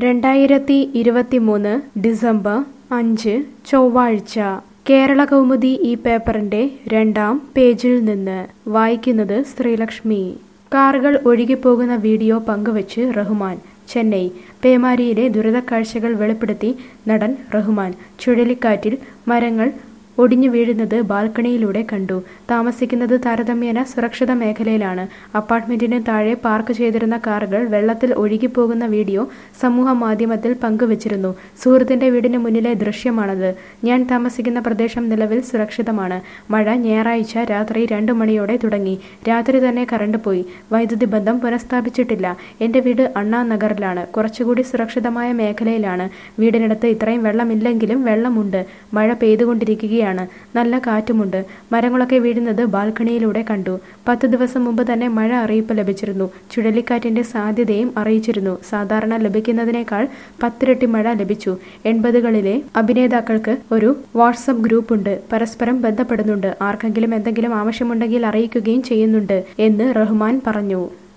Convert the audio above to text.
രണ്ടായിരത്തി ഇരുപത്തിമൂന്ന് ഡിസംബർ അഞ്ച് ചൊവ്വാഴ്ച കേരള കൗമുദി ഈ പേപ്പറിന്റെ രണ്ടാം പേജിൽ നിന്ന് വായിക്കുന്നത് ശ്രീലക്ഷ്മി കാറുകൾ ഒഴുകിപ്പോകുന്ന വീഡിയോ പങ്കുവച്ച് റഹ്മാൻ ചെന്നൈ പേമാരിയിലെ ദുരിതക്കാഴ്ചകൾ വെളിപ്പെടുത്തി നടൻ റഹ്മാൻ ചുഴലിക്കാറ്റിൽ മരങ്ങൾ ഒടിഞ്ഞു വീഴുന്നത് ബാൽക്കണിയിലൂടെ കണ്ടു താമസിക്കുന്നത് താരതമ്യേന സുരക്ഷിത മേഖലയിലാണ് അപ്പാർട്ട്മെന്റിന് താഴെ പാർക്ക് ചെയ്തിരുന്ന കാറുകൾ വെള്ളത്തിൽ ഒഴുകിപ്പോകുന്ന വീഡിയോ സമൂഹ മാധ്യമത്തിൽ പങ്കുവച്ചിരുന്നു സുഹൃത്തിന്റെ വീടിന് മുന്നിലെ ദൃശ്യമാണത് ഞാൻ താമസിക്കുന്ന പ്രദേശം നിലവിൽ സുരക്ഷിതമാണ് മഴ ഞായറാഴ്ച രാത്രി രണ്ടു മണിയോടെ തുടങ്ങി രാത്രി തന്നെ കറണ്ട് പോയി വൈദ്യുതി ബന്ധം പുനഃസ്ഥാപിച്ചിട്ടില്ല എന്റെ വീട് അണ്ണാ നഗറിലാണ് കുറച്ചുകൂടി സുരക്ഷിതമായ മേഖലയിലാണ് വീടിനടുത്ത് ഇത്രയും വെള്ളമില്ലെങ്കിലും വെള്ളമുണ്ട് മഴ പെയ്തുകൊണ്ടിരിക്കുകയാണ് നല്ല കാറ്റുമുണ്ട് മരങ്ങളൊക്കെ വീഴുന്നത് ബാൽക്കണിയിലൂടെ കണ്ടു പത്ത് ദിവസം മുമ്പ് തന്നെ മഴ അറിയിപ്പ് ലഭിച്ചിരുന്നു ചുഴലിക്കാറ്റിന്റെ സാധ്യതയും അറിയിച്ചിരുന്നു സാധാരണ ലഭിക്കുന്നതിനേക്കാൾ പത്തിരട്ടി മഴ ലഭിച്ചു എൺപതുകളിലെ അഭിനേതാക്കൾക്ക് ഒരു വാട്സപ്പ് ഗ്രൂപ്പുണ്ട് പരസ്പരം ബന്ധപ്പെടുന്നുണ്ട് ആർക്കെങ്കിലും എന്തെങ്കിലും ആവശ്യമുണ്ടെങ്കിൽ അറിയിക്കുകയും ചെയ്യുന്നുണ്ട് എന്ന് റഹ്മാൻ പറഞ്ഞു